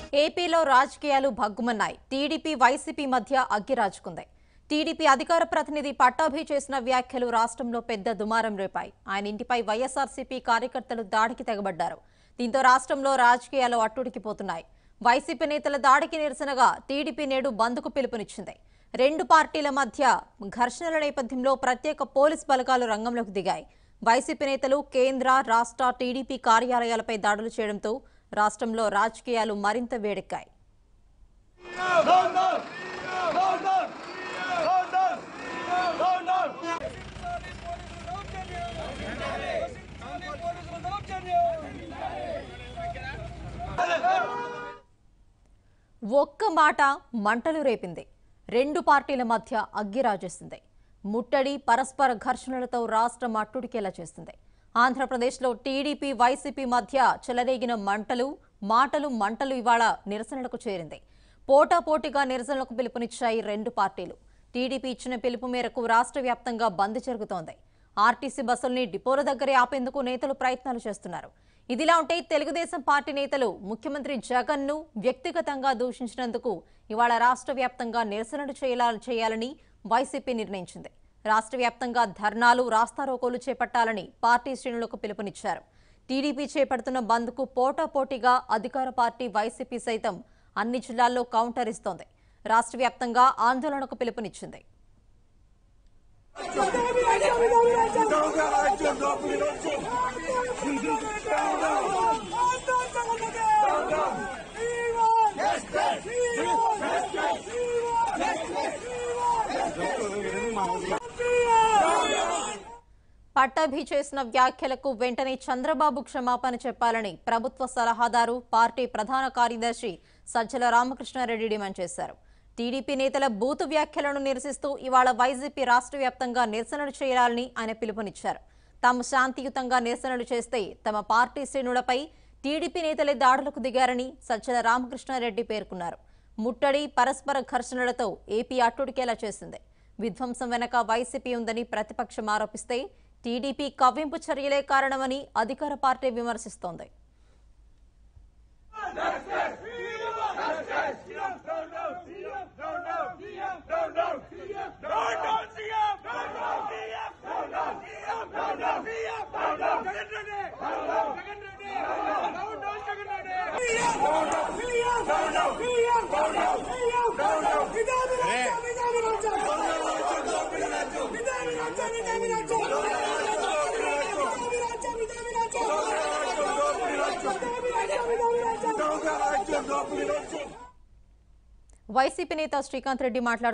ఏపీలో రాజకీయాలు భగ్గుమన్నాయి TDP YCP మధ్య అగ్గి రాజుకుంది టీడీపీ అధికార ప్రతినిధి పట్టాభి చేసిన వ్యాఖ్యలు రాష్ట్రంలో పెద్ద దుమారం రేపాయి ఆయన ఇంటిపై వైఎస్ఆర్సీపీ కార్యకర్తలు దాడికి తెగబడ్డారు దీంతో రాష్ట్రంలో రాజకీయాలు అట్టుడికిపోతున్నాయి వైసీపీ నేతల దాడికి నిరసనగా టీడీపీ నేడు బంద్కు పిలుపునిచ్చింది రెండు పార్టీల మధ్య ఘర్షణల నేపథ్యంలో ప్రత్యేక పోలీస్ బలగాలు రంగంలోకి దిగాయి వైసీపీ నేతలు కేంద్ర రాష్ట్ర టీడీపీ కార్యాలయాలపై దాడులు చేయడంతో రాష్ట్రంలో రాజకీయాలు మరింత వేడెక్కాయి ఒక్క మాట మంటలు రేపింది రెండు పార్టీల మధ్య అగ్గి రాజేసింది ముట్టడి పరస్పర ఘర్షణలతో రాష్ట్రం అట్టుడికేలా చేస్తుంది ఆంధ్రప్రదేశ్లో టీడీపీ వైసీపీ మధ్య చెలరేగిన మంటలు మాటలు మంటలు ఇవాళ నిరసనలకు చేరింది పోటాపోటీగా నిరసనలకు పిలుపునిచ్చాయి రెండు పార్టీలు టీడీపీ ఇచ్చిన పిలుపు మేరకు రాష్ట్ర వ్యాప్తంగా బంద్ జరుగుతోంది ఆర్టీసీ బస్సుల్ని డిపోల దగ్గరే ఆపేందుకు నేతలు ప్రయత్నాలు చేస్తున్నారు ఇదిలా ఉంటే తెలుగుదేశం పార్టీ నేతలు ముఖ్యమంత్రి జగన్ ను వ్యక్తిగతంగా దూషించినందుకు ఇవాళ రాష్ట్ర వ్యాప్తంగా నిరసనలు చేయాల- చేయాలని వైసీపీ నిర్ణయించింది రాష్ట్ర వ్యాప్తంగా ధర్నాలు రాస్తారోకోలు చేపట్టాలని పార్టీ శ్రేణులకు పిలుపునిచ్చారు టీడీపీ చేపడుతున్న బంద్కు పోటాపోటీగా అధికార పార్టీ వైసీపీ సైతం అన్ని జిల్లాల్లో కౌంటర్ ఇస్తోంది రాష్ట్ర వ్యాప్తంగా ఆందోళనకు పిలుపునిచ్చింది పట్టాభి చేసిన వ్యాఖ్యలకు వెంటనే చంద్రబాబు క్షమాపణ చెప్పాలని ప్రభుత్వ సలహాదారు పార్టీ ప్రధాన కార్యదర్శి సజ్జల రామకృష్ణారెడ్డి డిమాండ్ చేశారు టీడీపీ నేతల బూతు వ్యాఖ్యలను నిరసిస్తూ ఇవాళ వైసీపీ రాష్ట్ర వ్యాప్తంగా నిరసనలు చేయాలని ఆయన పిలుపునిచ్చారు తాము శాంతియుతంగా నిరసనలు చేస్తే తమ పార్టీ శ్రేణులపై టీడీపీ నేతలే దాడులకు దిగారని సజ్జల రామకృష్ణారెడ్డి పేర్కొన్నారు ముట్టడి పరస్పర ఘర్షణలతో ఏపీ అట్టుడికేలా చేసింది విధ్వంసం వెనక వైసీపీ ఉందని ప్రతిపక్షం ఆరోపిస్తే టీడీపీ కవ్వింపు చర్యలే కారణమని అధికార పార్టీ విమర్శిస్తోంది వైసీపీ నేత శ్రీకాంత్ రెడ్డి మాట్లాడుతూ